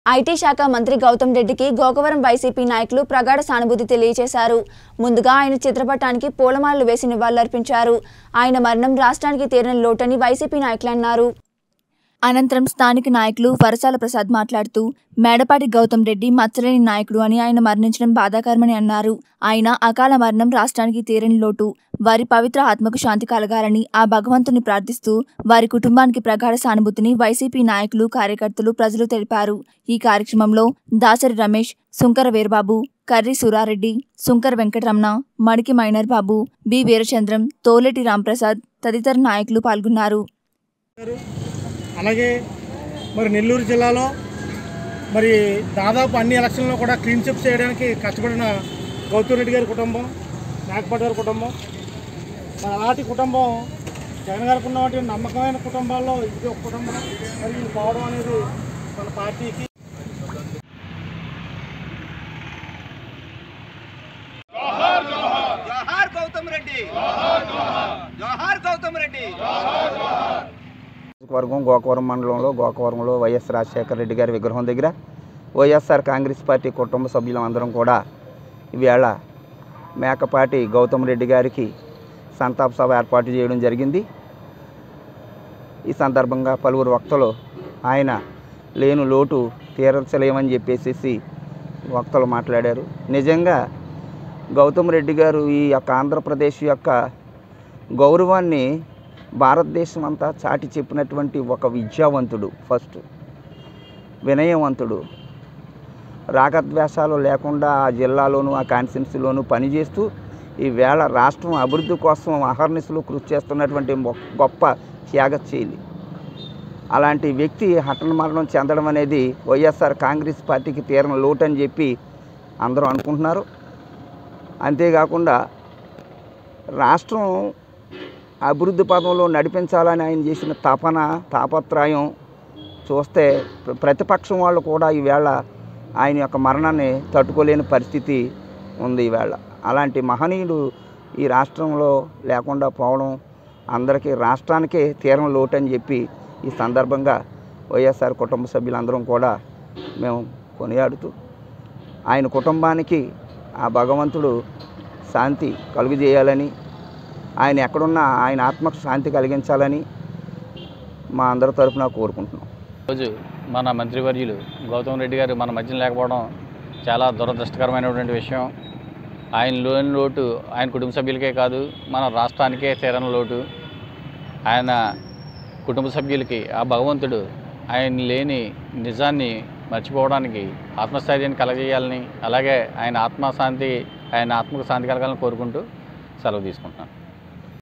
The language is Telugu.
ఐటీ శాఖ మంత్రి గౌతమ్ రెడ్డికి గోకవరం వైసీపీ నాయకులు ప్రగాఢ సానుభూతి తెలియజేశారు ముందుగా ఆయన చిత్రపటానికి పూలమాలలు వేసి నివాళులర్పించారు ఆయన మరణం రాష్ట్రానికి తీరని లోటని వైసీపీ నాయకులు అన్నారు అనంతరం స్థానిక నాయకులు వరసాల ప్రసాద్ మాట్లాడుతూ మేడపాటి గౌతమ్ రెడ్డి మచ్చలేని నాయకుడు అని ఆయన మరణించడం బాధాకరమని అన్నారు ఆయన అకాల మరణం రాష్ట్రానికి తీరని లోటు వారి పవిత్ర ఆత్మకు శాంతి కలగాలని ఆ భగవంతుని ప్రార్థిస్తూ వారి కుటుంబానికి ప్రగాఢ సానుభూతిని వైసీపీ నాయకులు కార్యకర్తలు ప్రజలు తెలిపారు ఈ కార్యక్రమంలో దాసరి రమేష్ సుంకర వీరబాబు కర్రి సురారెడ్డి సుంకర వెంకటరమణ మడికి మైనర్ బాబు బి వీరచంద్రం తోలెటి రాంప్రసాద్ తదితర నాయకులు పాల్గొన్నారు అలాగే మరి నెల్లూరు జిల్లాలో మరి దాదాపు అన్ని ఎలక్షన్లో కూడా క్లీన్ చిప్ చేయడానికి కష్టపడిన గౌతమ్ రెడ్డి గారి కుటుంబం నాగపట్ గారి కుటుంబం మరి అలాంటి కుటుంబం జగన్ గారికి ఉన్నటువంటి నమ్మకమైన కుటుంబాల్లో ఇది ఒక కుటుంబం మరి ఇది పోవడం అనేది మన పార్టీకి జోహార్ గౌతమ్ రెడ్డి జోహార్ గౌతమ్ రెడ్డి వర్గం గోకవరం మండలంలో గోకవరంలో వైఎస్ రాజశేఖర రెడ్డి గారి విగ్రహం దగ్గర వైఎస్ఆర్ కాంగ్రెస్ పార్టీ కుటుంబ సభ్యులం అందరం కూడా ఈవేళ మేకపాటి గౌతమ్ రెడ్డి గారికి సంతాప సభ ఏర్పాటు చేయడం జరిగింది ఈ సందర్భంగా పలువురు వక్తలు ఆయన లేను లోటు తీర్చలేమని చెప్పేసి వక్తలు మాట్లాడారు నిజంగా గౌతమ్ రెడ్డి గారు ఈ యొక్క ఆంధ్రప్రదేశ్ యొక్క గౌరవాన్ని భారతదేశం అంతా చాటి చెప్పినటువంటి ఒక విద్యావంతుడు ఫస్ట్ వినయవంతుడు రాగద్వేషాలు లేకుండా ఆ జిల్లాలోను ఆ కాన్స్టిట్యున్సీలోను పనిచేస్తూ ఈ వేళ రాష్ట్రం అభివృద్ధి కోసం అహర్నిశలు కృషి చేస్తున్నటువంటి మొ- గొప్ప త్యాగశీలి అలాంటి వ్యక్తి హఠన మరణం చెందడం అనేది వైఎస్ఆర్ కాంగ్రెస్ పార్టీకి తీరని లోటు అని చెప్పి అందరూ అనుకుంటున్నారు అంతేకాకుండా రాష్ట్రం అభివృద్ధి పదంలో నడిపించాలని ఆయన చేసిన తపన తాపత్రయం చూస్తే ప్ర- ప్రతిపక్షం వాళ్ళు కూడా ఈవేళ ఆయన యొక్క మరణాన్ని తట్టుకోలేని పరిస్థితి ఉంది ఈవేళ అలాంటి మహనీయుడు ఈ రాష్ట్రంలో లేకుండా పోవడం అందరికీ రాష్ట్రానికే తీరం లోటు అని చెప్పి ఈ సందర్భంగా వైఎస్ఆర్ కుటుంబ సభ్యులందరం కూడా మేము కొనియాడుతూ ఆయన కుటుంబానికి ఆ భగవంతుడు శాంతి కలుగజేయాలని ఆయన ఎక్కడున్నా ఆయన ఆత్మకు శాంతి కలిగించాలని మా అందరి తరపున కోరుకుంటున్నాం రోజు మన మంత్రివర్యులు గౌతమ్ రెడ్డి గారు మన మధ్యన లేకపోవడం చాలా దురదృష్టకరమైనటువంటి విషయం ఆయన లోని లోటు ఆయన కుటుంబ సభ్యులకే కాదు మన రాష్ట్రానికే తీరని లోటు ఆయన కుటుంబ సభ్యులకి ఆ భగవంతుడు ఆయన లేని నిజాన్ని మర్చిపోవడానికి ఆత్మస్థైర్యాన్ని కలగజేయాలని అలాగే ఆయన ఆత్మశాంతి ఆయన ఆత్మకు శాంతి కలగాలని కోరుకుంటూ సెలవు తీసుకుంటున్నాను